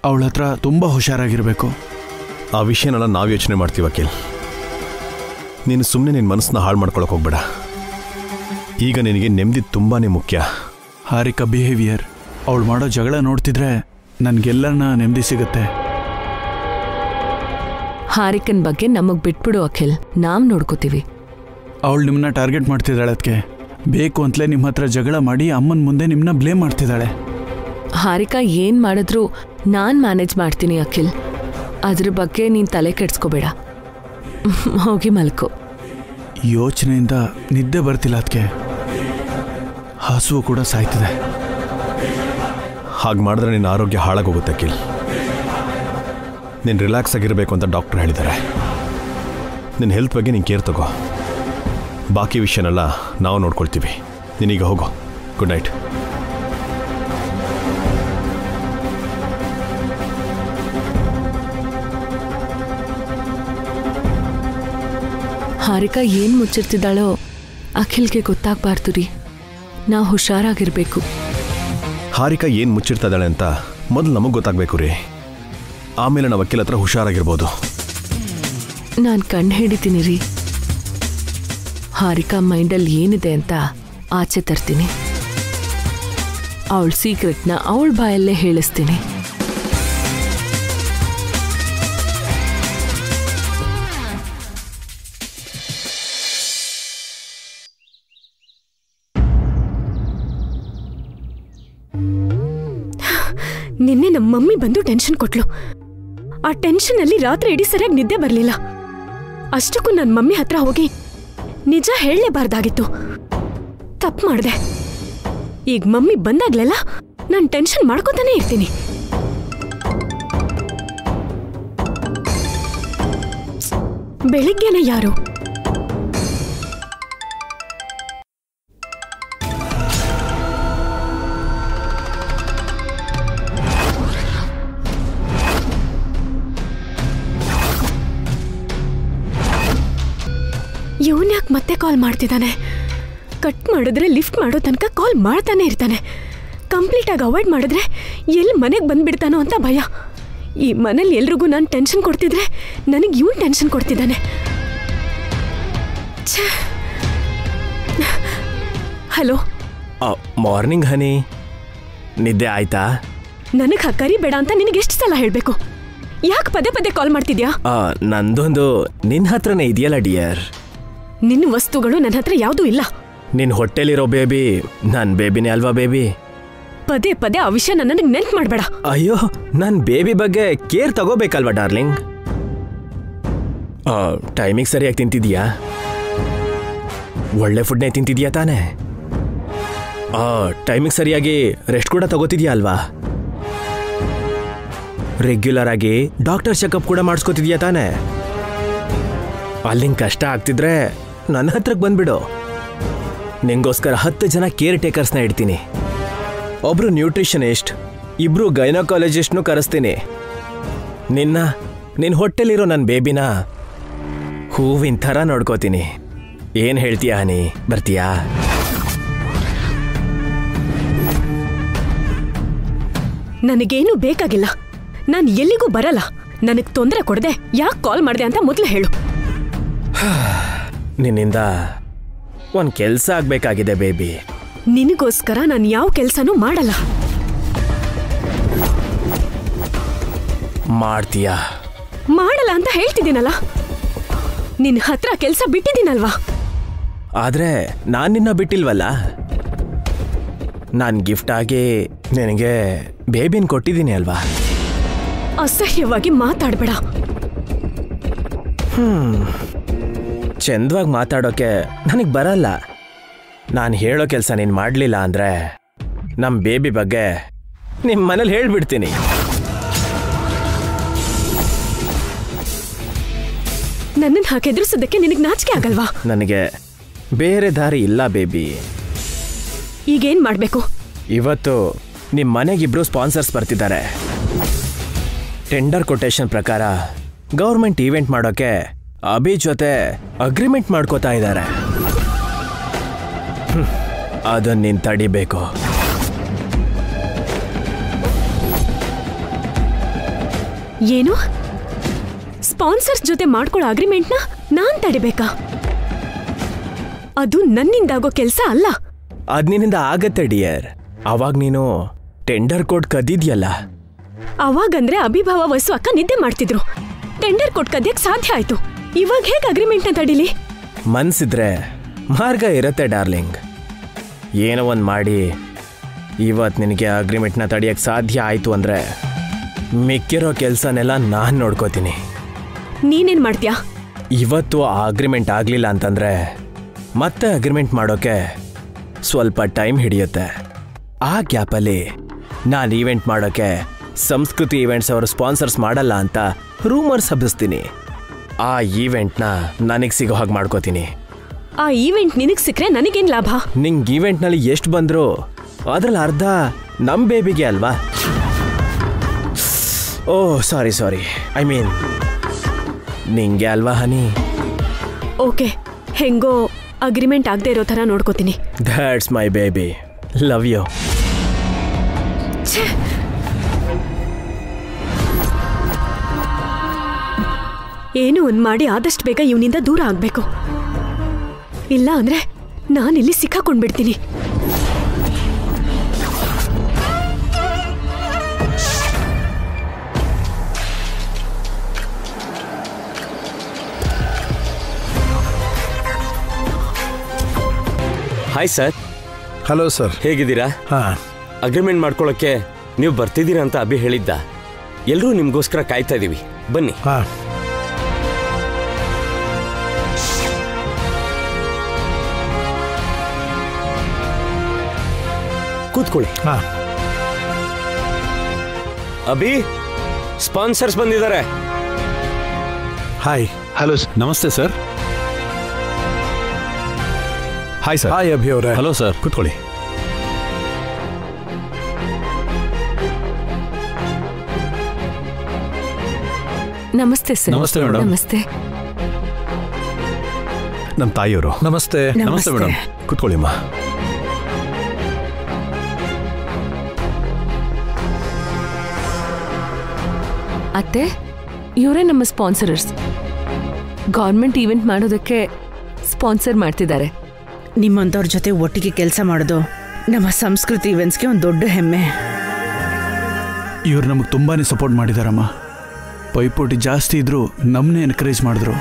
ಅವಳ ಹತ್ರ ತುಂಬ ಹುಷಾರಾಗಿರಬೇಕು ಆ ವಿಷಯನೆಲ್ಲ ನಾವು ಯೋಚನೆ ಮಾಡ್ತೀವಿ ವಕೀಲ್ ನೀನು ಸುಮ್ಮನೆ ನಿನ್ನ ಮನಸ್ಸನ್ನ ಹಾಳು ಮಾಡ್ಕೊಳಕ್ಕೆ ಹೋಗ್ಬೇಡ ಈಗ ನಿನಗೆ ನೆಮ್ಮದಿ ತುಂಬಾ ಮುಖ್ಯ ಹಾರಿಕಾ ಬಿಹೇವಿಯರ್ ಅವಳು ಮಾಡೋ ಜಗಳ ನೋಡ್ತಿದ್ರೆ ನನಗೆಲ್ಲರನ್ನ ನೆಮ್ಮದಿ ಸಿಗುತ್ತೆ ಹಾರಿಕನ್ ಬಗ್ಗೆ ನಮಗ್ ಬಿಟ್ಬಿಡು ಅಖಿಲ್ ನಾವ್ ನೋಡ್ಕೋತೀವಿ ಅವಳು ನಿಮ್ಮನ್ನ ಟಾರ್ಗೆಟ್ ಮಾಡ್ತಿದ್ದಾಳೆ ಅದಕ್ಕೆ ಬೇಕು ಅಂತಲೇ ನಿಮ್ಮ ಹತ್ರ ಜಗಳ ಮಾಡಿ ಅಮ್ಮನ ಮುಂದೆ ನಿಮ್ಮನ್ನ ಬ್ಲೇಮ್ ಮಾಡ್ತಿದ್ದಾಳೆ ಹಾರಿಕಾ ಏನ್ ಮಾಡಿದ್ರು ನಾನ್ ಮ್ಯಾನೇಜ್ ಮಾಡ್ತೀನಿ ಅಖಿಲ್ ಅದ್ರ ಬಗ್ಗೆ ನೀನ್ ತಲೆ ಕೆಡ್ಸ್ಕೋಬೇಡ ಹೋಗಿ ಮಲ್ಕೋ ಯೋಚನೆಯಿಂದ ನಿದ್ದೆ ಬರ್ತಿಲ್ಲ ಅದಕ್ಕೆ ಹಸುವು ಕೂಡ ಸಾಯ್ತಿದೆ ಹಾಗೆ ಮಾಡಿದ್ರೆ ನಿನ್ನ ಆರೋಗ್ಯ ಹಾಳಾಗೋಗುತ್ತೆ ಅಖಿಲ್ ನೀನು ರಿಲ್ಯಾಕ್ಸ್ ಆಗಿರಬೇಕು ಅಂತ ಡಾಕ್ಟರ್ ಹೇಳಿದ್ದಾರೆ ನಿನ್ನ ಹೆಲ್ತ್ ಬಗ್ಗೆ ನೀನು ಕೇರ್ ತಗೋ ಬಾಕಿ ವಿಷಯನೆಲ್ಲ ನಾವು ನೋಡ್ಕೊಳ್ತೀವಿ ನೀನೀಗ ಹೋಗೋ ಗುಡ್ ನೈಟ್ ಹಾರಿಕಾ ಏನ್ ಮುಚ್ಚಿರ್ತಿದ್ದಾಳೋ ಅಖಿಲ್ಗೆ ಗೊತ್ತಾಗ್ಬಾರ್ದು ರೀ ನಾವು ಹುಷಾರಾಗಿರ್ಬೇಕು ಹಾರಿಕಾ ಏನು ಮುಚ್ಚಿರ್ತಾ ಇದ್ದಾಳೆ ಅಂತ ಮೊದಲು ನಮಗೆ ಗೊತ್ತಾಗಬೇಕು ರೀ ಆಮೇಲೆ ನಾವು ವಕೀಲ ಹತ್ರ ಹುಷಾರಾಗಿರ್ಬೋದು ನಾನು ಕಣ್ಣು ಹಿಡಿತೀನಿ ರೀ ಹಾರಿಕಾ ಮೈಂಡಲ್ಲಿ ಏನಿದೆ ಅಂತ ಆಚೆ ತರ್ತೀನಿ ಅವಳ ಸೀಕ್ರೆಟ್ನ ಅವಳ ಬಾಯಲ್ಲೇ ಹೇಳಿಸ್ತೀನಿ ನಿನ್ನೆ ನಮ್ಮ ಮಮ್ಮಿ ಬಂದು ಟೆನ್ಷನ್ ಕೊಟ್ಲು ಆ ಟೆನ್ಷನ್ ಅಲ್ಲಿ ರಾತ್ರಿ ಇಡೀ ಸರಿಯಾಗಿ ನಿದ್ದೆ ಬರಲಿಲ್ಲ ಅಷ್ಟಕ್ಕೂ ನನ್ನ ಮಮ್ಮಿ ಹತ್ರ ಹೋಗಿ ನಿಜ ಹೇಳಲೇಬಾರ್ದಾಗಿತ್ತು ತಪ್ಪು ಮಾಡಿದೆ ಈಗ ಮಮ್ಮಿ ಬಂದಾಗ್ಲೆಲ್ಲ ನಾನು ಟೆನ್ಷನ್ ಮಾಡ್ಕೊತಾನೆ ಇರ್ತೀನಿ ಬೆಳಿಗ್ಗೆನೆ ಯಾರು ಇವನ್ ಯಾಕೆ ಮತ್ತೆ ಕಾಲ್ ಮಾಡ್ತಿದ್ದಾನೆ ಕಟ್ ಮಾಡಿದ್ರೆ ಲಿಫ್ಟ್ ಮಾಡೋ ತನಕ ಕಾಲ್ ಮಾಡ್ತಾನೆ ಇರ್ತಾನೆ ಕಂಪ್ಲೀಟ್ ಆಗಿ ಅವಾಯ್ಡ್ ಮಾಡಿದ್ರೆ ಎಲ್ಲಿ ಮನೆಗೆ ಬಂದ್ಬಿಡ್ತಾನೋ ಅಂತ ಭಯ ಈ ಮನೇಲಿ ಎಲ್ರಿಗೂ ನಾನು ಟೆನ್ಷನ್ ಕೊಡ್ತಿದ್ರೆ ನನಗೆ ಇವನ್ ಟೆನ್ಷನ್ ಕೊಡ್ತಿದ್ದಾನೆ ಹಲೋ ಮಾರ್ನಿಂಗ್ ಹನಿ ನಿದ್ದೆ ಆಯ್ತಾ ನನಗೆ ಹಕ್ಕರಿ ಬೇಡ ಅಂತ ನಿನಗೆ ಎಷ್ಟು ಸಲ ಹೇಳಬೇಕು ಯಾಕೆ ಪದೇ ಪದೇ ಕಾಲ್ ಮಾಡ್ತಿದ್ಯಾ ಆ, ನಂದೊಂದು ನಿನ್ನ ಹತ್ರನೇ ಇದೆಯಲ್ಲ ಡಿಯರ್ ನಿನ್ನ ವಸ್ತುಗಳು ನನ್ನ ಹತ್ರ ಯಾವುದೂ ಇಲ್ಲ ನಿನ್ನ ಹೊಟ್ಟೆಲಿರೋ ಬೇಬಿ ನನ್ನ ಬೇಬಿನೇ ಅಲ್ವಾ ಬೇಬಿ ಪದೇ ಪದೇ ಆ ವಿಷಯ ನನಗೆ ನೆನ್ಪು ಮಾಡಬೇಡ ಅಯ್ಯೋ ನನ್ನ ಬೇಬಿ ಬಗ್ಗೆ ಕೇರ್ ತಗೋಬೇಕಲ್ವಾ ಡಾರ್ಲಿಂಗ್ ಟೈಮಿಗೆ ಸರಿಯಾಗಿ ತಿಂತಿದ್ಯಾ ಒಳ್ಳೆ ಫುಡ್ನೇ ತಿಂತಿದ್ಯಾ ತಾನೇ ಟೈಮಿಗೆ ಸರಿಯಾಗಿ ರೆಸ್ಟ್ ಕೂಡ ತಗೋತಿದ್ಯಾ ಅಲ್ವಾ ರೆಗ್ಯುಲರ್ ಆಗಿ ಡಾಕ್ಟರ್ ಚೆಕಪ್ ಕೂಡ ಮಾಡಿಸ್ಕೋತಿದ್ಯಾ ತಾನೇ ಅಲ್ಲಿಂಗ್ ಕಷ್ಟ ಆಗ್ತಿದ್ರೆ ನನ್ನ ಹತ್ರಕ್ಕೆ ಬಂದ್ಬಿಡು ನಿಂಗೋಸ್ಕರ ಹತ್ತು ಜನ ಕೇರ್ ಟೇಕರ್ಸ್ನ ಇಡ್ತೀನಿ ಒಬ್ರು ನ್ಯೂಟ್ರಿಷನಿಸ್ಟ್ ಇಬ್ರು ಗೈನಕಾಲಜಿಸ್ಟ್ನು ಕರೆಸ್ತೀನಿ ನಿನ್ನ ನಿನ್ನ ಹೊಟ್ಟೆಲಿರೋ ನನ್ನ ಬೇಬಿನ ಹೂವಿನ ಥರ ನೋಡ್ಕೋತೀನಿ ಏನು ಹೇಳ್ತೀಯ ಹನಿ ಬರ್ತೀಯಾ ನನಗೇನು ಬೇಕಾಗಿಲ್ಲ ನಾನು ಎಲ್ಲಿಗೂ ಬರಲ್ಲ ನನಗೆ ತೊಂದರೆ ಕೊಡದೆ ಯಾಕೆ ಕಾಲ್ ಮಾಡಿದೆ ಅಂತ ಮೊದಲು ಹೇಳು ನಿನ್ನಿಂದ ಒಂದು ಕೆಲಸ ಆಗಬೇಕಾಗಿದೆ ಬೇಬಿ ನಿನಗೋಸ್ಕರ ನಾನು ಯಾವ ಕೆಲಸನೂ ಮಾಡಲ್ಲ ಮಾಡ್ತೀಯಾ ಮಾಡಲ್ಲ ಅಂತ ಹೇಳ್ತಿದ್ದೀನಲ್ಲ ನಿನ್ನ ಹತ್ರ ಕೆಲಸ ಬಿಟ್ಟಿದ್ದೀನಲ್ವಾ ಆದರೆ ನಾನು ನಿನ್ನ ಬಿಟ್ಟಿಲ್ವಲ್ಲ ನಾನು ಗಿಫ್ಟ್ ಆಗಿ ನಿನಗೆ ಬೇಬಿನ ಕೊಟ್ಟಿದ್ದೀನಿ ಅಲ್ವಾ ಅಸಹ್ಯವಾಗಿ ಮಾತಾಡಬೇಡ ಚಂದವಾಗಿ ಮಾತಾಡೋಕೆ ನನಗೆ ಬರಲ್ಲ ನಾನು ಹೇಳೋ ಕೆಲಸ ನೀನು ಮಾಡಲಿಲ್ಲ ಅಂದರೆ ನಮ್ಮ ಬೇಬಿ ಬಗ್ಗೆ ನಿಮ್ಮ ಮನೇಲಿ ಹೇಳ್ಬಿಡ್ತೀನಿ ನನ್ನನ್ನು ಹಾಕಿ ಎದುರಿಸೋದಕ್ಕೆ ನಿನಗೆ ನಾಚಿಕೆ ಆಗಲ್ವಾ ನನಗೆ ಬೇರೆ ದಾರಿ ಇಲ್ಲ ಬೇಬಿ ಈಗೇನ್ ಮಾಡ್ಬೇಕು ಇವತ್ತು ನಿಮ್ಮ ಮನೆಗಿಬ್ರು ಸ್ಪಾನ್ಸರ್ಸ್ ಬರ್ತಿದ್ದಾರೆ ಟೆಂಡರ್ ಕೊಟೇಶನ್ ಪ್ರಕಾರ ಗೌರ್ಮೆಂಟ್ ಈವೆಂಟ್ ಮಾಡೋಕೆ ಅಭಿ ಜೊತೆ ಅಗ್ರಿಮೆಂಟ್ ಮಾಡ್ಕೋತಾ ಇದ್ದಾರೆ ಅದನ್ನ ನೀನು ತಡಿಬೇಕು ಏನು ಸ್ಪಾನ್ಸರ್ಸ್ ಜೊತೆ ಮಾಡ್ಕೊಳ್ಳೋ ಅಗ್ರಿಮೆಂಟ್ನ ನಾನ್ ತಡಿಬೇಕಾ ಅದು ನನ್ನಿಂದಾಗೋ ಕೆಲ್ಸ ಅಲ್ಲ ಅದ್ ನಿನ್ನಿಂದ ಆಗತ್ತೆ ಡಿಯರ್ ಅವಾಗ ನೀನು ಟೆಂಡರ್ ಕೋಡ್ ಕದ್ದಿದ್ಯಲ್ಲ ಅವಾಗಂದ್ರೆ ಅಭಿಭಾವ ವಸು ಅಕ್ಕ ನಿದ್ದೆ ಮಾಡ್ತಿದ್ರು ಟೆಂಡರ್ ಕೊಟ್ ಕದ್ಯಕ್ ಸಾಧ್ಯ ಆಯ್ತು ಇವಾಗ ಹೇಗ್ ಅಗ್ರಿಮೆಂಟ್ನ ತಡಿಲಿ ಮನ್ಸಿದ್ರೆ ಮಾರ್ಗ ಇರತ್ತೆ ಡಾರ್ಲಿಂಗ್ ಏನೋ ಒಂದು ಮಾಡಿ ಇವತ್ತು ನಿನಗೆ ಅಗ್ರಿಮೆಂಟ್ನ ತಡಿಯಕ್ಕೆ ಸಾಧ್ಯ ಆಯಿತು ಅಂದರೆ ಮಿಕ್ಕಿರೋ ಕೆಲಸನೆಲ್ಲ ನಾನು ನೋಡ್ಕೋತೀನಿ ನೀನೇನ್ ಮಾಡ್ತ್ಯಾ ಇವತ್ತು ಆ ಅಗ್ರಿಮೆಂಟ್ ಆಗಲಿಲ್ಲ ಅಂತಂದರೆ ಮತ್ತೆ ಅಗ್ರಿಮೆಂಟ್ ಮಾಡೋಕ್ಕೆ ಸ್ವಲ್ಪ ಟೈಮ್ ಹಿಡಿಯುತ್ತೆ ಆ ಗ್ಯಾಪಲ್ಲಿ ನಾನು ಈವೆಂಟ್ ಮಾಡೋಕ್ಕೆ ಸಂಸ್ಕೃತಿ ಈವೆಂಟ್ಸ್ ಅವರು ಸ್ಪಾನ್ಸರ್ಸ್ ಮಾಡಲ್ಲ ಅಂತ ರೂಮರ್ಸ್ ಹಬ್ಬಿಸ್ತೀನಿ ಆ ಈವೆಂಟ್ನ ನನಗೆ ಸಿಗೋ ಹಾಗೆ ಮಾಡ್ಕೋತೀನಿ ಆ ಈವೆಂಟ್ ನಿನಗ್ ಸಿಕ್ರೆ ನನಗೇನ್ ಲಾಭ ನಿಂಗೆ ಈವೆಂಟ್ನಲ್ಲಿ ಎಷ್ಟು ಬಂದ್ರು ಅದ್ರಲ್ಲಿ ಅರ್ಧ ನಮ್ಮ ಬೇಬಿಗೆ ಅಲ್ವಾ ಓ ಸಾರಿ ಸಾರಿ ಐ ಮೀನ್ ನಿಂಗೆ ಅಲ್ವಾ ಹನಿ ಓಕೆ ಹೆಂಗೋ ಅಗ್ರಿಮೆಂಟ್ ಆಗದೆ ಇರೋ ಥರ ನೋಡ್ಕೋತೀನಿ that's my baby love you ಏನು ಒಂದ್ ಮಾಡಿ ಆದಷ್ಟು ಬೇಗ ಇವನಿಂದ ದೂರ ಆಗ್ಬೇಕು ಇಲ್ಲ ಅಂದ್ರೆ ನಾನಿಲ್ಲಿ ಸಿಕ್ಕಾಕೊಂಡ್ಬಿಡ್ತೀನಿ ಹಾಯ್ ಸರ್ ಹಲೋ ಸರ್ ಹೇಗಿದ್ದೀರಾ ಹಾಂ ಅಗ್ರಿಮೆಂಟ್ ಮಾಡ್ಕೊಳ್ಳೋಕ್ಕೆ ನೀವು ಬರ್ತಿದ್ದೀರಾ ಅಂತ ಅಭಿ ಹೇಳಿದ್ದ ಎಲ್ಲರೂ ನಿಮಗೋಸ್ಕರ ಕಾಯ್ತಾ ಇದ್ದೀವಿ ಬನ್ನಿ ಹಾಂ ಕೂತ್ಕೊಳ್ಳಿ ಹಾಂ ಅಭಿ ಸ್ಪಾನ್ಸರ್ಸ್ ಬಂದಿದ್ದಾರೆ ಹಾಯ್ ಹಲೋ ನಮಸ್ತೆ sir hi sir hi Abhi ಅವರೇ ಹಲೋ ಸರ್ ಕೂತ್ಕೊಳ್ಳಿ ನಮಸ್ತೆ ಸರ್ ನಮಸ್ತೆ ಮೇಡಮ್. ನಮಸ್ತೆ ನಮ್ಮ ತಾಯಿಯವರು ನಮಸ್ತೆ ನಮಸ್ತೆ ಮೇಡಮ್ ಕೂತ್ಕೊಳ್ಳಿಮ್ಮ ಅತ್ತೆ ಇವರೇ ನಮ್ಮ ಸ್ಪಾನ್ಸರರ್ಸ್ ಗೌರ್ಮೆಂಟ್ ಈವೆಂಟ್ ಮಾಡೋದಕ್ಕೆ ಸ್ಪಾನ್ಸರ್ ಮಾಡ್ತಿದ್ದಾರೆ ನಿಮ್ಮಂಥವ್ರ ಜೊತೆ ಒಟ್ಟಿಗೆ ಕೆಲಸ ಮಾಡೋದು ನಮ್ಮ ಸಂಸ್ಕೃತಿ ಇವೆಂಟ್ಸ್ಗೆ ಒಂದು ದೊಡ್ಡ ಹೆಮ್ಮೆ ಇವ್ರು ನಮಗೆ ತುಂಬಾನೇ ಸಪೋರ್ಟ್ ಮಾಡಿದಾರಮ್ಮ ಪೈಪೋಟಿ ಜಾಸ್ತಿ ಇದ್ರು ನಮ್ಮನ್ನೇ ಎನ್ಕರೇಜ್ ಮಾಡಿದ್ರು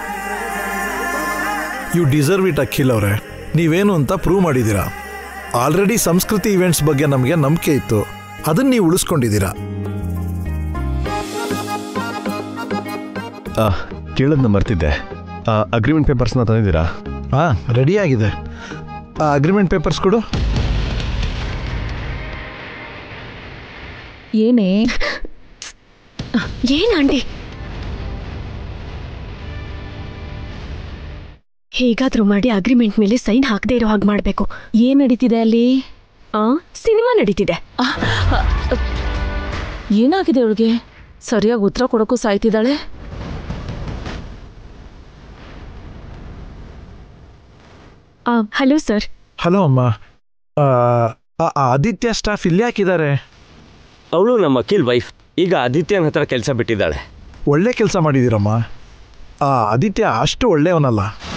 ಯು ಡಿಸರ್ವ್ ಇಟ್ ಅಖಿಲ್ ಅವರೇ ನೀವೇನು ಅಂತ ಪ್ರೂವ್ ಮಾಡಿದ್ದೀರಾ ಆಲ್ರೆಡಿ ಸಂಸ್ಕೃತಿ ಇವೆಂಟ್ಸ್ ಬಗ್ಗೆ ನಮಗೆ ನಂಬಿಕೆ ಇತ್ತು ಅದನ್ನ ನೀವು ಉಳಿಸ್ಕೊಂಡಿದ್ದೀರಾ ಕೇಳೋದನ್ನ ಮರ್ತಿದ್ದೆ ಅಗ್ರಿಮೆಂಟ್ ಪೇಪರ್ಸ್ನ ತಂದಿದ್ದೀರಾ ಹಾಂ ರೆಡಿ ಆಗಿದೆ ಆ ಅಗ್ರಿಮೆಂಟ್ ಪೇಪರ್ಸ್ ಕೊಡು ಏನೇ ಏನ್ ಆಂಟಿ ಹೇಗಾದ್ರೂ ಮಾಡಿ ಅಗ್ರಿಮೆಂಟ್ ಮೇಲೆ ಸೈನ್ ಹಾಕದೇ ಇರೋ ಹಾಗೆ ಮಾಡ್ಬೇಕು ಏನ್ ನಡೀತಿದೆ ಅಲ್ಲಿ ಆ ಸಿನಿಮಾ ನಡೀತಿದೆ ಏನಾಗಿದೆ ಅವಳಿಗೆ ಸರಿಯಾಗಿ ಉತ್ತರ ಕೊಡೋಕ್ಕೂ ಸಾಯ್ತಿದ್ದಾಳೆ ಹಲೋ ಸರ್ ಹಲೋ ಅಮ್ಮ ಆ, ಆ ಆದಿತ್ಯ ಸ್ಟಾಫ್ ಇಲ್ಲಿ ಹಾಕಿದ್ದಾರೆ ಅವಳು ನಮ್ಮ ಅಖಿಲ್ ವೈಫ್ ಈಗ ಆದಿತ್ಯನ ಹತ್ರ ಕೆಲಸ ಬಿಟ್ಟಿದ್ದಾಳೆ ಒಳ್ಳೆ ಕೆಲಸ ಮಾಡಿದ್ದೀರಮ್ಮ ಆ ಆದಿತ್ಯ ಅಷ್ಟು ಒಳ್ಳೆಯವನಲ್ಲ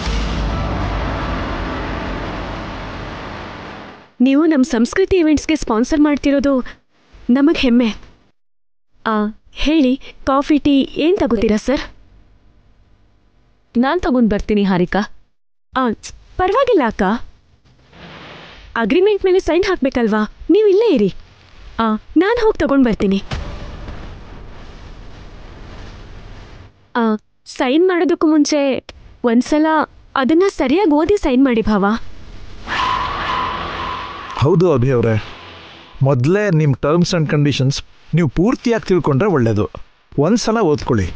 ನೀವು ನಮ್ಮ ಸಂಸ್ಕೃತಿ ಇವೆಂಟ್ಸ್ಗೆ ಸ್ಪಾನ್ಸರ್ ಮಾಡ್ತಿರೋದು ನಮಗೆ ಹೆಮ್ಮೆ ಆ ಹೇಳಿ ಕಾಫಿ ಟೀ ಏನು ತಗೋತೀರಾ ಸರ್ ನಾನ್ ತಗೊಂಡ್ ಬರ್ತೀನಿ ಹಾರಿಕಾ ಆ ಪರವಾಗಿಲ್ಲ ಅಕ್ಕ ಅಗ್ರಿಮೆಂಟ್ ಮೇಲೆ ಸೈನ್ ಹಾಕ್ಬೇಕಲ್ವಾ ನೀವು ಇಲ್ಲೇ ಇರಿ ಆ ನಾನು ಹೋಗಿ ತಗೊಂಡು ಬರ್ತೀನಿ ಆ ಸೈನ್ ಮಾಡೋದಕ್ಕೂ ಮುಂಚೆ ಒಂದ್ಸಲ ಅದನ್ನ ಸರಿಯಾಗಿ ಓದಿ ಸೈನ್ ಮಾಡಿ ಭಾವ ಹೌದು ಅಭಿ ಅವರೇ ಮೊದಲೇ ನಿಮ್ಮ ಟರ್ಮ್ಸ್ ಆ್ಯಂಡ್ ಕಂಡೀಷನ್ಸ್ ನೀವು ಪೂರ್ತಿಯಾಗಿ ತಿಳ್ಕೊಂಡ್ರೆ ಒಳ್ಳೆಯದು ಒಂದ್ಸಲ ಓದ್ಕೊಳ್ಳಿ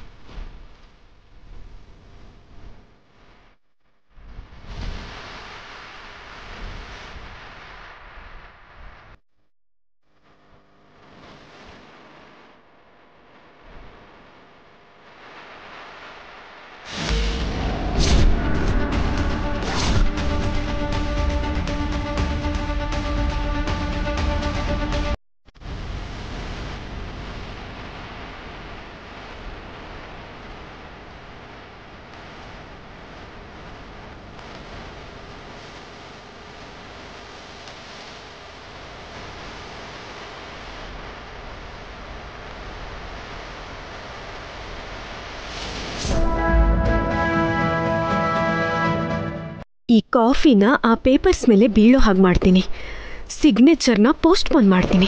ಈ ಕಾಫಿನ ಆ ಪೇಪರ್ಸ್ ಮೇಲೆ ಬೀಳೋ ಹಾಗೆ ಮಾಡ್ತೀನಿ ಸಿಗ್ನೇಚರ್ನ ಪೋಸ್ಟ್ಪೋನ್ ಮಾಡ್ತೀನಿ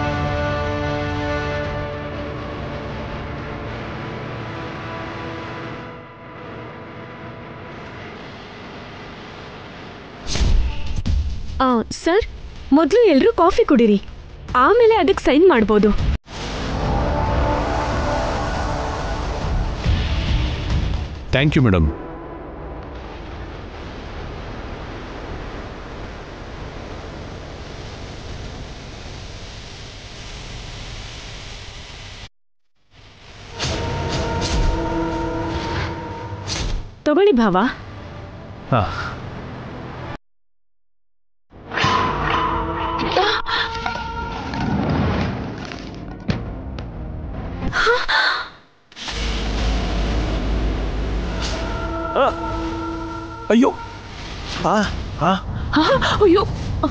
ಆ, ಸರ್ ಮೊದಲು ಎಲ್ಲರೂ ಕಾಫಿ ಕುಡೀರಿ ಆಮೇಲೆ ಅದಕ್ಕೆ ಸೈನ್ ಮಾಡ್ಬೋದು ಥ್ಯಾಂಕ್ ಯು ಮೇಡಮ್ ತಗೊಳ್ಳಿ ಭಾವ ಹಾಂ ಅಯ್ಯೋ ಆ ಆ ಅಯ್ಯೋ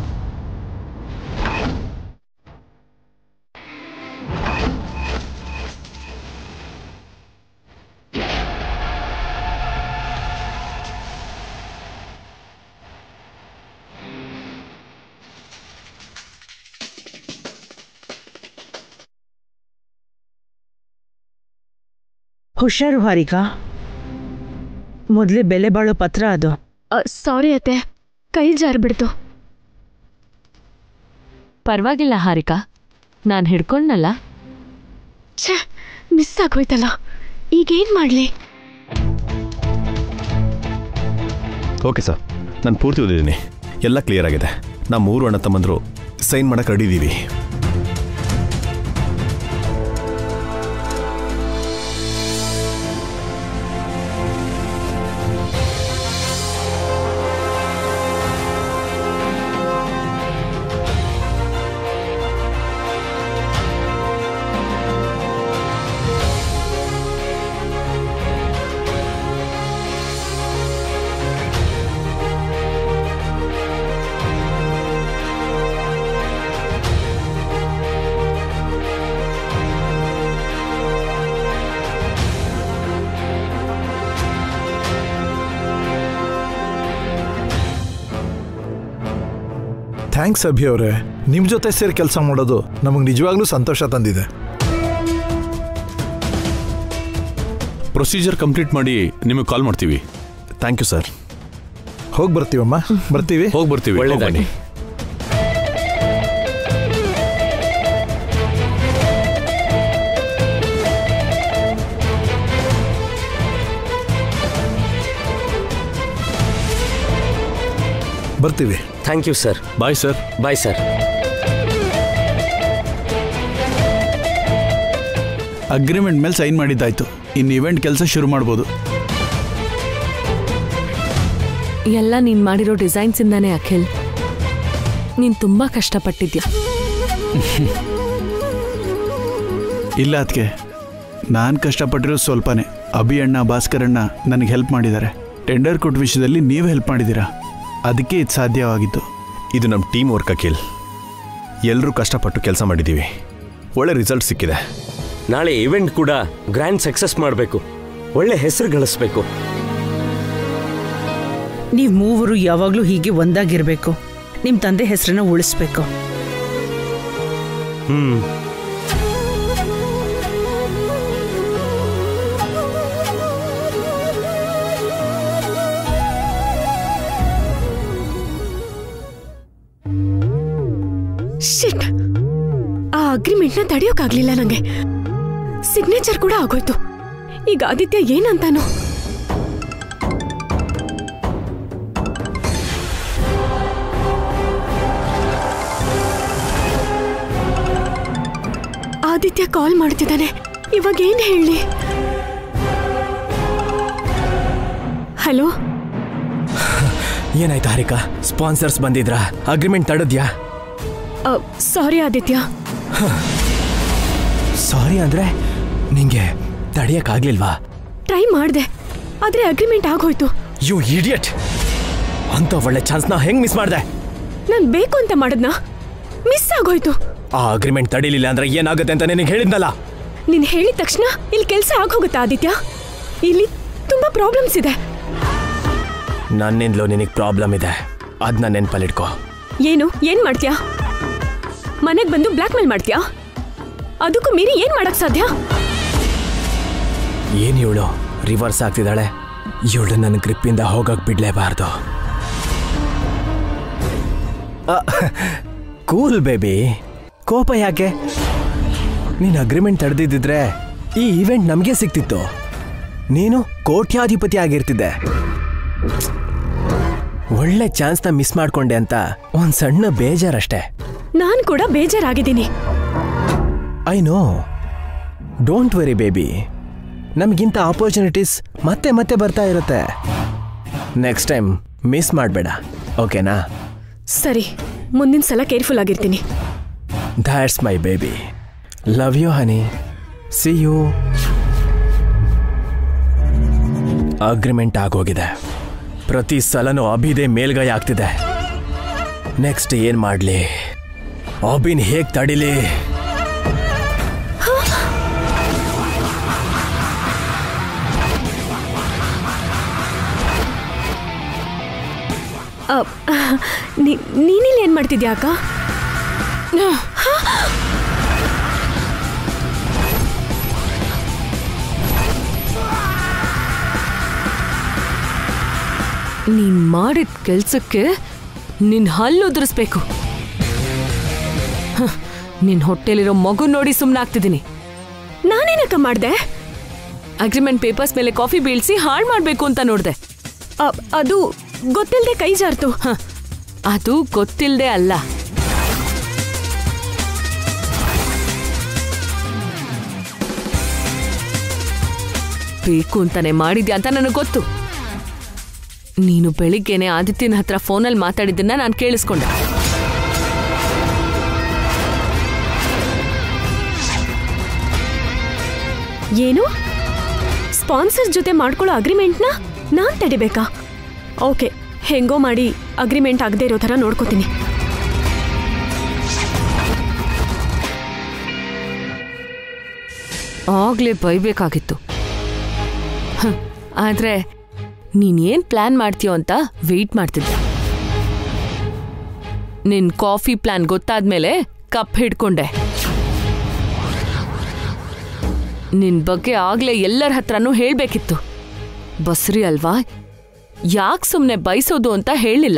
ಹುಷಾರು ಹಾರಿಕಾ ಮೊದಲೇ ಬೆಲೆ ಬಾಳೋ ಪತ್ರ ಅದು ಸಾರಿ ಅತ್ತೆ ಕೈ ಜಾರ್ಬಿಡ್ತು ಪರವಾಗಿಲ್ಲ ಹಾರಿಕಾ ನಾನು ಹಿಡ್ಕೊಂಡ್ನಲ್ಲ ಛೇ ಮಿಸ್ ಆಗೋಯ್ತಲ್ಲ ಈಗೇನ್ ಮಾಡ್ಲಿ ಓಕೆ ಸರ್ ನಾನು ಪೂರ್ತಿ ಓದಿದ್ದೀನಿ ಎಲ್ಲ ಕ್ಲಿಯರ್ ಆಗಿದೆ ನಾವು ಮೂರು ಅಣ್ಣ ತಮ್ಮಂದರು ಸೈನ್ ಮಾಡಕ್ಕೆ ರೆಡಿ ಇದ್ದೀವಿ ಥ್ಯಾಂಕ್ಸ್ ಅಭಿ ಅವರೇ ನಿಮ್ಮ ಜೊತೆ ಸೇರಿ ಕೆಲಸ ಮಾಡೋದು ನಮಗೆ ನಿಜವಾಗ್ಲೂ ಸಂತೋಷ ತಂದಿದೆ ಪ್ರೊಸೀಜರ್ ಕಂಪ್ಲೀಟ್ ಮಾಡಿ ನಿಮಗೆ ಕಾಲ್ ಮಾಡ್ತೀವಿ ಥ್ಯಾಂಕ್ ಯು ಸರ್ ಹೋಗಿ ಬರ್ತೀವಮ್ಮ ಬರ್ತೀವಿ ಹೋಗಿ ಬರ್ತೀವಿ ಹೋಗ್ ಒಳ್ಳೆದಾಗಿ. ಬನ್ನಿ ಬರ್ತೀವಿ thank you sir bye sir bye sir agreement ಮೇಲೆ ಸೈನ್ ಮಾಡಿದ್ದಾಯ್ತು ಇನ್ನು ಇವೆಂಟ್ ಕೆಲಸ ಶುರು ಮಾಡ್ಬೋದು ಎಲ್ಲ ನೀನು ಮಾಡಿರೋ ಡಿಸೈನ್ಸಿಂದಾನೇ ಅಖಿಲ್ ನೀನು ತುಂಬ ಕಷ್ಟಪಟ್ಟಿದ್ಯಾ ಇಲ್ಲ ಅದಕ್ಕೆ ನಾನು ಕಷ್ಟಪಟ್ಟಿರೋ ಸ್ವಲ್ಪನೇ ಅಭಿ ಅಣ್ಣ ಭಾಸ್ಕರ್ ಅಣ್ಣ ನನಗೆ ಹೆಲ್ಪ್ ಮಾಡಿದ್ದಾರೆ ಟೆಂಡರ್ ಕೊಟ್ಟ ವಿಷಯದಲ್ಲಿ ನೀವು ಹೆಲ್ಪ್ ಮಾಡಿದ್ದೀರಾ ಅದಕ್ಕೆ ಇದು ಸಾಧ್ಯವಾಗಿತ್ತು ಇದು ನಮ್ಮ ಟೀಮ್ ವರ್ಕ್ ಅಖಿಲ್ ಎಲ್ಲರೂ ಕಷ್ಟಪಟ್ಟು ಕೆಲಸ ಮಾಡಿದ್ದೀವಿ ಒಳ್ಳೆ ರಿಸಲ್ಟ್ ಸಿಕ್ಕಿದೆ ನಾಳೆ ಇವೆಂಟ್ ಕೂಡ ಗ್ರ್ಯಾಂಡ್ ಸಕ್ಸಸ್ ಮಾಡಬೇಕು ಒಳ್ಳೆ ಹೆಸರು ಗಳಿಸ್ಬೇಕು ನೀವು ಮೂವರು ಯಾವಾಗಲೂ ಹೀಗೆ ಒಂದಾಗಿರ್ಬೇಕು ನಿಮ್ಮ ತಂದೆ ಹೆಸರನ್ನ ಉಳಿಸ್ಬೇಕು ಹ್ಮ್ ಶಿಟ್ ಆ ಅಗ್ರಿಮೆಂಟ್ನ ತಡೆಯೋಕ್ಕಾಗ್ಲಿಲ್ಲ ನಂಗೆ ಸಿಗ್ನೇಚರ್ ಕೂಡ ಆಗೋಯ್ತು ಈಗ ಆದಿತ್ಯ ಏನಂತಾನೋ ಆದಿತ್ಯ ಕಾಲ್ ಮಾಡ್ತಿದ್ದಾನೆ ಇವಾಗ ಏನ್ ಹೇಳಿ ಹಲೋ ಏನಾಯ್ತು ಹಾರಿಕಾ ಸ್ಪಾನ್ಸರ್ಸ್ ಬಂದಿದ್ರಾ ಅಗ್ರಿಮೆಂಟ್ ತಡದ್ಯಾ ಸಾರಿ ಆದಿತ್ಯ ಸಾರಿ ಅಂದ್ರೆ ನಿಂಗೆ ತಡೆಯಕ್ಕಾಗ್ಲಿಲ್ವಾ ಟ್ರೈ ಮಾಡ್ದೆ ಆದ್ರೆ ಅಗ್ರಿಮೆಂಟ್ ಆಗೋಯ್ತು ಯು ಇಡಿಯಟ್ ಅಂತ ಒಳ್ಳೆ ಚಾನ್ಸ್ನ ಹೆಂಗ್ ಮಿಸ್ ಮಾಡ್ದೆ ನಾನ್ ಬೇಕು ಅಂತ ಮಾಡದ್ನ ಮಿಸ್ ಆಗೋಯ್ತು ಆ ಅಗ್ರಿಮೆಂಟ್ ತಡಿಲಿಲ್ಲ ಅಂದ್ರೆ ಏನಾಗುತ್ತೆ ಅಂತ ನಿನಗೆ ಹೇಳಿದ್ನಲ್ಲ ನೀನ್ ಹೇಳಿದ ತಕ್ಷಣ ಇಲ್ಲಿ ಕೆಲಸ ಆಗೋಗುತ್ತಾ ಆದಿತ್ಯ ಇಲ್ಲಿ ತುಂಬಾ ಪ್ರಾಬ್ಲಮ್ಸ್ ಇದೆ ನನ್ನಿಂದಲೂ ನಿನಗೆ ಪ್ರಾಬ್ಲಮ್ ಇದೆ ಅದನ್ನ ನೆನ್ಪಲ್ಲಿಟ್ಕೋ ಏನು ಏನ್ ಮಾಡ್ತೀಯಾ ಮನೆಗ್ ಬಂದು ಬ್ಲ್ಯಾಕ್ ಮೇಲ್ ಮಾಡ್ತೀಯಾ ಅದಕ್ಕೂ ಮೀರಿ ಏನ್ ಮಾಡಕ್ ಸಾಧ್ಯ ಏನು ಇವಳು ರಿವರ್ಸ್ ಆಗ್ತಿದ್ದಾಳೆ ಇವಳು ನನ್ನ ಗ್ರಿಪ್ಪಿಂದ ಹೋಗಕ್ ಬಿಡ್ಲೇಬಾರ್ದು ಕೂಲ್ ಬೇಬಿ ಕೋಪ ಯಾಕೆ ನೀನು ಅಗ್ರಿಮೆಂಟ್ ತಡೆದಿದ್ದಿದ್ರೆ ಈ ಇವೆಂಟ್ ನಮಗೆ ಸಿಕ್ತಿತ್ತು ನೀನು ಕೋಟ್ಯಾಧಿಪತಿ ಆಗಿರ್ತಿದ್ದೆ ಒಳ್ಳೆ ಚಾನ್ಸ್ನ ಮಿಸ್ ಮಾಡ್ಕೊಂಡೆ ಅಂತ ಒಂದು ಸಣ್ಣ ಬೇಜಾರಷ್ಟೇ ನಾನ್ ಕೂಡ ಬೇಜಾರಾಗಿದ್ದೀನಿ I know don't worry baby ನಮಗಿಂತ ಆಪರ್ಚುನಿಟೀಸ್ ಮತ್ತೆ ಮತ್ತೆ ಬರ್ತಾ ಇರುತ್ತೆ ನೆಕ್ಸ್ಟ್ ಟೈಮ್ ಮಿಸ್ ಮಾಡಬೇಡ ಓಕೆನಾ ಸರಿ ಮುಂದಿನ ಸಲ ಕೇರ್ಫುಲ್ ಆಗಿರ್ತೀನಿ that's my baby love you honey see you agreement ಆಗೋಗಿದೆ ಪ್ರತಿ ಸಲನೂ ಅಭಿದೇ ಮೇಲ್ಗೈ ಆಗ್ತಿದೆ ನೆಕ್ಸ್ಟ್ ಏನ್ ಮಾಡ್ಲಿ ಅಭಿನ್ ಹೇಗ್ ತಡಿಲಿ ಅ, ನೀ- ನೀನಿಲ್ಲಿ ಏನ್ ಮಾಡ್ತಿದ್ಯಾ ಅಕ್ಕ ನೀನ್ ಮಾಡಿದ ಕೆಲ್ಸಕ್ಕೆ ನಿನ್ ಹಲ್ಲು ಉದುರಿಸ್ಬೇಕು ಹ, ನಿನ್ ಹೊಟ್ಟೆಲಿರೋ ಮಗು ನೋಡಿ ಸುಮ್ಮನಾಗ್ತಿದ್ದೀನಿ ನಾನೇನಕ್ಕ ಮಾಡ್ದೆ ಅಗ್ರಿಮೆಂಟ್ ಪೇಪರ್ಸ್ ಮೇಲೆ ಕಾಫಿ ಬೀಳ್ಸಿ ಹಾಳು ಮಾಡ್ಬೇಕು ಅಂತ ನೋಡ್ದೆ ಅ, ಅದು ಗೊತ್ತಿಲ್ದೆ ಕೈ ಜಾರ್ತು ಹ, ಅದು ಗೊತ್ತಿಲ್ದೆ ಅಲ್ಲ ಬೇಕು ಅಂತಾನೆ ಮಾಡಿದ್ಯಾ ಅಂತ ನನಗೆ ಗೊತ್ತು ನೀನು ಬೆಳಿಗ್ಗೆನೆ ಆದಿತ್ಯನ ಹತ್ರ ಫೋನಲ್ಲಿ ಮಾತಾಡಿದ್ದನ್ನ ನಾನು ಕೇಳಿಸ್ಕೊಂಡೆ ಏನು ಸ್ಪಾನ್ಸರ್ ಜೊತೆ ಮಾಡ್ಕೊಳ್ಳೋ ಅಗ್ರಿಮೆಂಟ್ನ ನಾನ್ ತಡಿಬೇಕಾ ಓಕೆ ಹೆಂಗೋ ಮಾಡಿ ಅಗ್ರಿಮೆಂಟ್ ಆಗದೆ ಇರೋ ಥರ ನೋಡ್ಕೋತೀನಿ ಆಗ್ಲೇ ಬೈಬೇಕಾಗಿತ್ತು ಹ, ಆದ್ರೆ ನೀನೇನ್ ಪ್ಲಾನ್ ಮಾಡ್ತೀಯೋ ಅಂತ ವೆಯ್ಟ್ ಮಾಡ್ತಿದ್ದೆ ನಿನ್ ಕಾಫಿ ಪ್ಲಾನ್ ಗೊತ್ತಾದ್ಮೇಲೆ ಕಪ್ ಹಿಡ್ಕೊಂಡೆ ನಿನ್ ಬಗ್ಗೆ ಆಗ್ಲೇ ಎಲ್ಲರ ಹತ್ರನೂ ಹೇಳ್ಬೇಕಿತ್ತು ಬಸ್ರಿ ಅಲ್ವಾ ಯಾಕೆ ಸುಮ್ಮನೆ ಬಯಸೋದು ಅಂತ ಹೇಳಿಲ್ಲ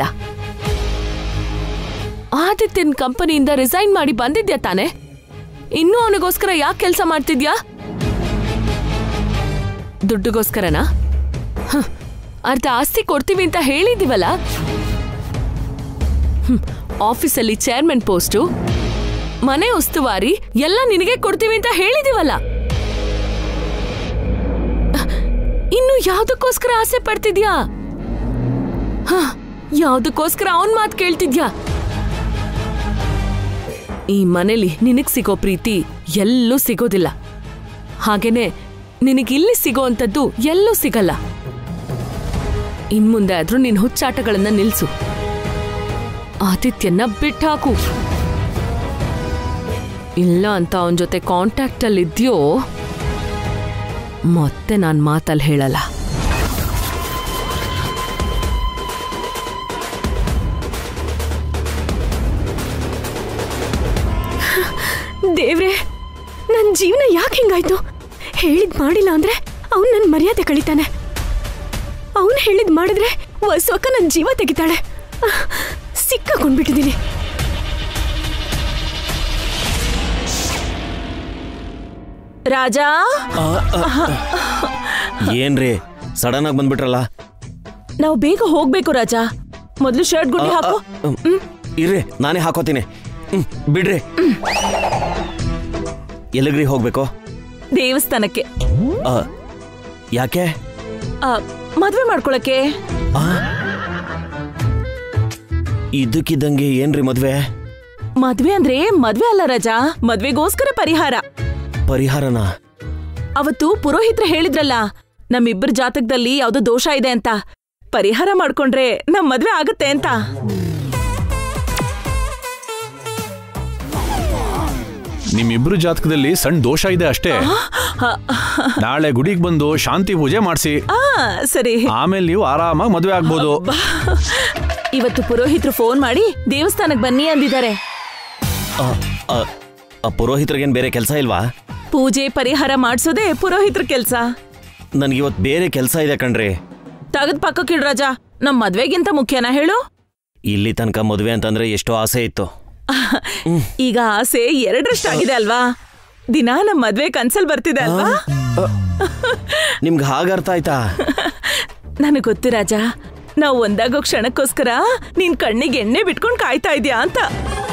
ಆದಿತ್ಯನ್ ಕಂಪನಿಯಿಂದ ರಿಸೈನ್ ಮಾಡಿ ಬಂದಿದ್ಯಾ ತಾನೆ ಇನ್ನೂ ಅವನಿಗೋಸ್ಕರ ಯಾಕೆ ಕೆಲಸ ಮಾಡ್ತಿದ್ಯಾ ದುಡ್ಡುಗೋಸ್ಕರನಾ ಹ, ಅರ್ಧ ಆಸ್ತಿ ಕೊಡ್ತೀವಿ ಅಂತ ಹೇಳಿದೀವಲ್ಲ ಹ್ಮ್, ಆಫೀಸಲ್ಲಿ ಚೇರ್ಮನ್ ಪೋಸ್ಟು ಮನೆ ಉಸ್ತುವಾರಿ ಎಲ್ಲ ನಿನಗೆ ಕೊಡ್ತೀವಿ ಅಂತ ಹೇಳಿದೀವಲ್ಲ ಅಹ್, ಇನ್ನು ಯಾವ್ದಕ್ಕೋಸ್ಕರ ಆಸೆ ಪಡ್ತಿದ್ಯಾ ಹ, ಯಾವ್ದಕ್ಕೋಸ್ಕರ ಅವನ್ ಮಾತು ಕೇಳ್ತಿದ್ಯಾ ಈ ಮನೇಲಿ ನಿನಗ್ ಸಿಗೋ ಪ್ರೀತಿ ಎಲ್ಲೂ ಸಿಗೋದಿಲ್ಲ ಹಾಗೇನೆ ನಿನಗಿಲ್ಲಿ ಸಿಗೋಂಥದ್ದು ಎಲ್ಲೂ ಸಿಗಲ್ಲ ಇನ್ಮುಂದೆ ಆದ್ರೂ ನಿನ್ ಹುಚ್ಚಾಟಗಳನ್ನ ನಿಲ್ಸು ಆದಿತ್ಯನ್ನ ಬಿಟ್ಟಾಕು ಇಲ್ಲ ಅಂತ ಅವನ ಜೊತೆ ಕಾಂಟ್ಯಾಕ್ಟ್ ಅಲ್ಲಿ ಇದ್ಯೋ ಮತ್ತೆ ನಾನ್ ಮಾತಲ್ಲಿ ಹೇಳಲ್ಲ ದೇವ್ರೆ ನನ್ನ ಜೀವನ ಯಾಕೆ ಹಿಂಗಾಯ್ತು ಹೇಳಿದ್ ಮಾಡಿಲ್ಲ ಅಂದ್ರೆ ಅವ್ನು ನನ್ನ ಮರ್ಯಾದೆ ಕಳಿತಾನೆ ಅವನು ಹೇಳಿದ್ ಮಾಡಿದ್ರೆ ವಸವಕ್ಕ ನನ್ನ ಜೀವ ತೆಗಿತಾಳೆ ಆಹ್, ಸಿಕ್ಕಾಕೊಂಡ್ಬಿಟ್ಟಿದ್ದೀನಿ ರಾಜಾ ಏನ್ರಿ ಸಡನ್ ಆಗಿ ಬಂದ್ಬಿಟ್ರಲ್ಲ ನಾವು ಬೇಗ ಹೋಗ್ಬೇಕು ರಾಜಾ ಮೊದಲು ಶರ್ಟ್ ಗುಂಡಿ ಹಾಕು ಹ್ಮ್. ಇರ್ರಿ ನಾನೇ ಹಾಕೋತೀನಿ ಹ್ಮ್, ಬಿಡ್ರಿ ಎಲ್ಲಿಗ್ರಿ ಹೋಗ್ಬೇಕು ದೇವಸ್ಥಾನಕ್ಕೆ ಆ, ಯಾಕೆ ಆ, ಮದ್ವೆ ಮಾಡ್ಕೊಳಕ್ಕೆ ಇದಕ್ಕಿದ್ದಂಗೆ ಏನ್ರಿ ಮದ್ವೆ ಮದ್ವೆ ಅಂದ್ರೆ ಮದ್ವೆ ಅಲ್ಲ ರಾಜಾ ಮದ್ವೆಗೋಸ್ಕರ ಪರಿಹಾರ ಪರಿಹಾರನ ಅವತ್ತು ಪುರೋಹಿತ್ರ ಹೇಳಿದ್ರಲ್ಲ ನಮ್ಮಿಬ್ಬರ ಜಾತಕದಲ್ಲಿ ಯಾವ್ದೋ ದೋಷ ಇದೆ ಅಂತ ಪರಿಹಾರ ಮಾಡ್ಕೊಂಡ್ರೆ ನಮ್ ಮದ್ವೆ ಆಗತ್ತೆ ಅಂತ ನಿಮ್ಮಿಬ್ರು ಜಾತಕದಲ್ಲಿ ಸಣ್ಣ ದೋಷ ಇದೆ ಅಷ್ಟೇ ನಾಳೆ ಗುಡಿಗೆ ಬಂದು ಶಾಂತಿ ಪೂಜೆ ಮಾಡಿಸಿ ಆ ಸರಿ ಆಮೇಲೆ ನೀವು ಆರಾಮಾಗಿ ಮದುವೆ ಆಗ್ಬೋದು ಇವತ್ತು ಪುರೋಹಿತರು ಫೋನ್ ಮಾಡಿ ದೇವಸ್ಥಾನಕ್ ಬನ್ನಿ ಅಂದಿದ್ದಾರೆ ಪುರೋಹಿತರಿಗೇನು ಬೇರೆ ಕೆಲಸ ಇಲ್ವಾ ಪೂಜೆ ಪರಿಹಾರ ಮಾಡ್ಸೋದೇ ಪುರೋಹಿತರ ಕೆಲ್ಸ ನನಗಿವತ್ತು ಬೇರೆ ಕೆಲಸ ಇದೆ ಕಣ್ರಿ ತಗದ್ ಪಕ್ಕಕ್ಕಿಡ್ ರಾಜ ನಮ್ ಮದ್ವೆಗಿಂತ ಮುಖ್ಯನಾ ಹೇಳು ಇಲ್ಲಿ ತನಕ ಮದುವೆ ಅಂತಂದ್ರೆ ಎಷ್ಟೋ ಆಸೆ ಇತ್ತು ಈಗ ಆಸೆ ಎರಡರಷ್ಟಾಗಿದೆ ಅಲ್ವಾ ದಿನ ನಮ್ ಮದ್ವೆ ಕನ್ಸಲ್ ಬರ್ತಿದೆ ಅಲ್ವಾ ನಿಮ್ಗೆ ಹಾಗರ್ಥ ಆಯ್ತಾ ನನಗ್ ಗೊತ್ತು ರಾಜ ನಾವು ಒಂದಾಗೋ ಕ್ಷಣಕ್ಕೋಸ್ಕರ ನಿನ್ ಕಣ್ಣಿಗೆ ಎಣ್ಣೆ ಬಿಟ್ಕೊಂಡ್ ಕಾಯ್ತಾ ಇದ್ಯಾ ಅಂತ